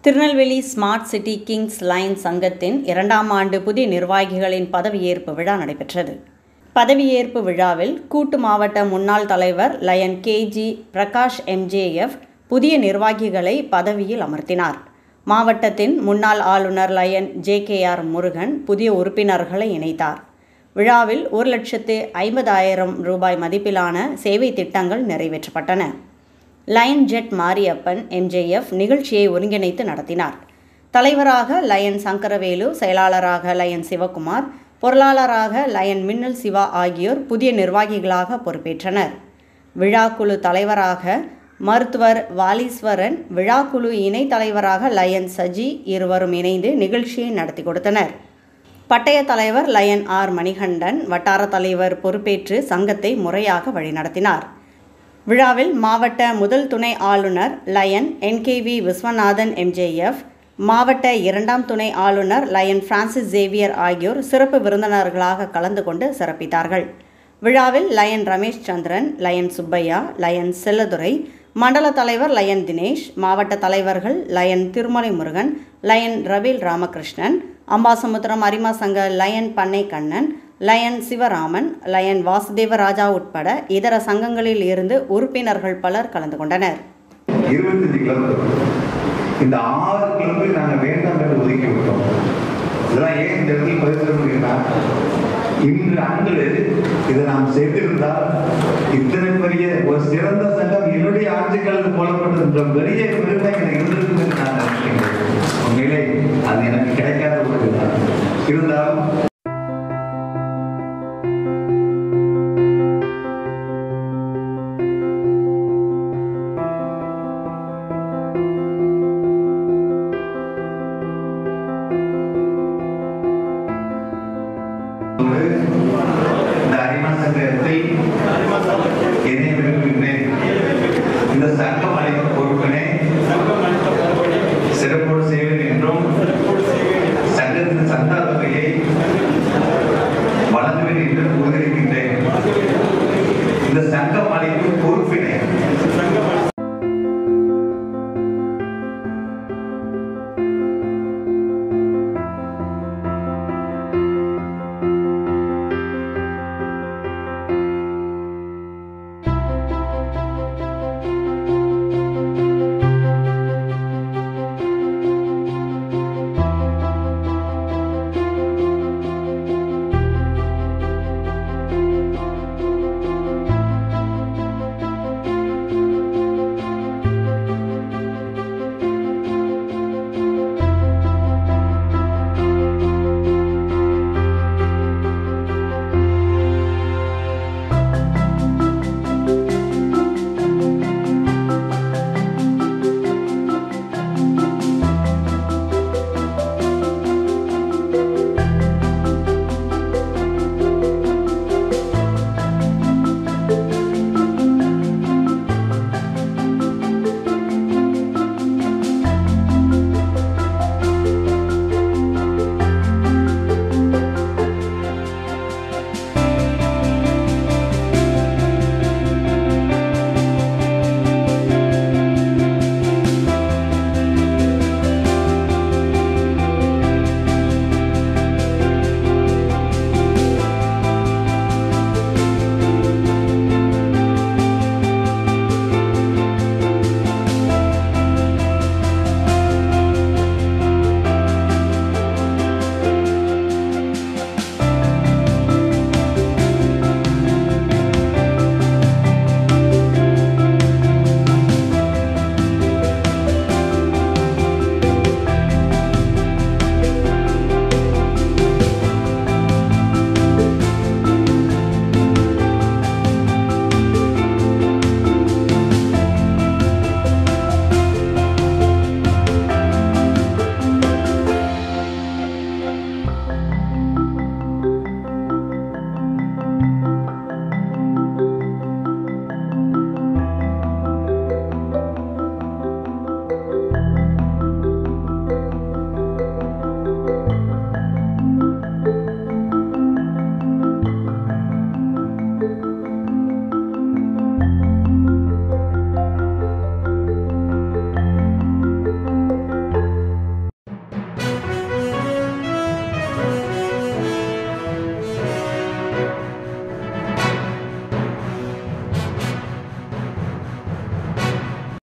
Tirunelveli smart city kings line சங்கத்தின் இரண்டாம் ஆண்டு புதிய நிர்வாகிகளின் பதவியேற்பு விழா நடைபெற்றது பதவியேற்பு விழாவில் கூட்டு மாவட்ட முன்னாள் தலைவர் லயன் கேஜி பிரகாஷ் எம்ஜேஎஃப் புதிய நிர்வாகிகளை பதவியில் அமர்த்தினார் மாவட்டத்தின் முன்னாள் ஆளுநர் lion J K R Murugan புதிய உறுப்பினர்களை இணைத்தார் விழாவில் ஒரு லட்சத்து ஐம்பதாயிரம் ரூபாய் மதிப்பிலான சேவை திட்டங்கள் நிறைவேற்றப்பட்டன லயன் ஜெட் மாரியப்பன் எம்ஜேஎஃப் நிகழ்ச்சியை ஒருங்கிணைத்து நடத்தினார் தலைவராக லயன் சங்கரவேலு செயலாளராக லயன் சிவகுமார் பொருளாளராக லயன் மின்னல் சிவா ஆகியோர் புதிய நிர்வாகிகளாக பொறுப்பேற்றனர் விழாக்குழு தலைவராக மருத்துவர் வாலீஸ்வரன் விழாக்குழு இணைத் தலைவராக லயன் சஜி இருவரும் இணைந்து நிகழ்ச்சியை நடத்தி கொடுத்தனர் பட்டய தலைவர் லயன் ஆர் மணிகண்டன் வட்டார தலைவர் பொறுப்பேற்று சங்கத்தை முறையாக வழிநடத்தினார் விழாவில் மாவட்ட முதல் துணை ஆளுநர் லயன் என்கேவி விஸ்வநாதன் எம்ஜேஎஃப் மாவட்ட இரண்டாம் துணை ஆளுநர் லயன் பிரான்சிஸ் சேவியர் ஆகியோர் சிறப்பு விருந்தினர்களாக கலந்து கொண்டு சிறப்பித்தார்கள் விழாவில் lion Ramesh Chandran lion Subbaiah lion Selladurai மண்டல தலைவர் லயன் தினேஷ் மாவட்ட தலைவர்கள் லயன் திருமலை முருகன் லயன் ரவில் ராமகிருஷ்ணன் அம்பாசமுத்திரம் அரிமா சங்க lion Pannai Kannan lion Sivaraman lion Vasudeva Raja உட்பட இதர சங்கங்களில் இருந்து உறுப்பினர்கள் பலர் கலந்து கொண்டனர் இருபத்தஞ்சு கிளப் இந்த ஆறு கிளப்பை நாங்கள் வேண்டாம் என்று ஒதுக்கி விட்டோம் இதெல்லாம் ஏன் இந்த இடத்துல பதிவு சொல்ல முடியும்னா இன்று அன்று இதை நாம் செய்திருந்தால் இத்தனை பெரிய ஒரு சிறந்த சங்கம் என்னுடைய ஆட்சிக்காலத்து போலப்பட்டது என்ற பெரிய பெருமை எனக்கு இருந்திருக்கும் என்று நான் நினைக்கிறேன் உண்மையிலே அது எனக்கு கிடைக்காத ஒரு இதுதான். இருந்தாலும் இந்த அரிமா சங்கத்தை என்னை விரும்புகின்றேன் இந்த சங்கம் அளிக்கும் பொறுப்பினை சிறப்போடு செய்வேன் என்றும் சங்கத்தின் சந்தா தொகையை வழங்குவேன் என்று உறுதியிருக்கின்றேன் இந்த சங்கம் அளிக்கும் பொறுப்பினை